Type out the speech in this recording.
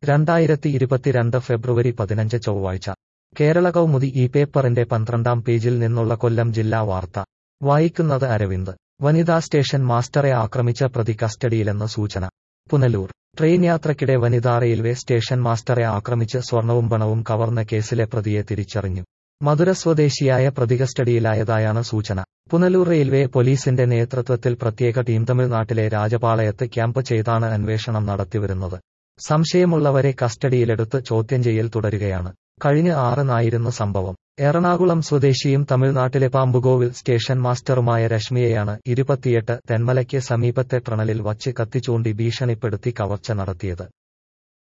രണ്ടായിരത്തി ഇരുപത്തിരണ്ട് ഫെബ്രുവരി പതിനഞ്ച് ചൊവ്വാഴ്ച കേരള കൗമുദി ഈ പേപ്പറിന്റെ പന്ത്രണ്ടാം പേജിൽ നിന്നുള്ള കൊല്ലം ജില്ലാ വാർത്ത വായിക്കുന്നത് അരവിന്ദ് വനിതാ സ്റ്റേഷൻ മാസ്റ്ററെ ആക്രമിച്ച പ്രതി കസ്റ്റഡിയിലെന്ന് സൂചന പുനലൂർ ട്രെയിൻ യാത്രയ്ക്കിടെ വനിതാ റെയിൽവേ സ്റ്റേഷൻ മാസ്റ്ററെ ആക്രമിച്ച് സ്വർണവും പണവും കവർന്ന കേസിലെ പ്രതിയെ തിരിച്ചറിഞ്ഞു മധുര സ്വദേശിയായ പ്രതി കസ്റ്റഡിയിലായതായാണ് സൂചന പുനലൂർ റെയിൽവേ പോലീസിന്റെ നേതൃത്വത്തിൽ പ്രത്യേക ടീം തമിഴ്നാട്ടിലെ രാജപാളയത്ത് ക്യാമ്പ് ചെയ്താണ് അന്വേഷണം നടത്തിവരുന്നത് സംശയമുള്ളവരെ കസ്റ്റഡിയിലെടുത്ത് ചോദ്യം ചെയ്യൽ തുടരുകയാണ് കഴിഞ്ഞ ആറിനായിരുന്നു സംഭവം എറണാകുളം സ്വദേശിയും തമിഴ്നാട്ടിലെ പാമ്പുകോവിൽ സ്റ്റേഷൻ മാസ്റ്ററുമായ രശ്മിയെയാണ് ഇരുപത്തിയെട്ട് തെന്മലയ്ക്ക് സമീപത്തെ ട്രണലിൽ വച്ച് കത്തിച്ചൂണ്ടി ഭീഷണിപ്പെടുത്തി കവർച്ച നടത്തിയത്